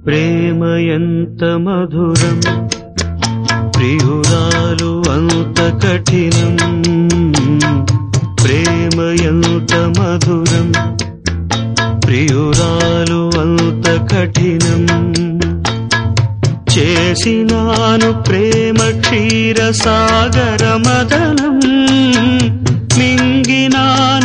ప్రేమ ఎంత మధురం ప్రియురాలు అంత కఠినం ప్రేమ ఎంత మధురం ప్రియురాలు అంత కఠినం చేసినాను ప్రేమ క్షీర సాగర మదనం మింగినాను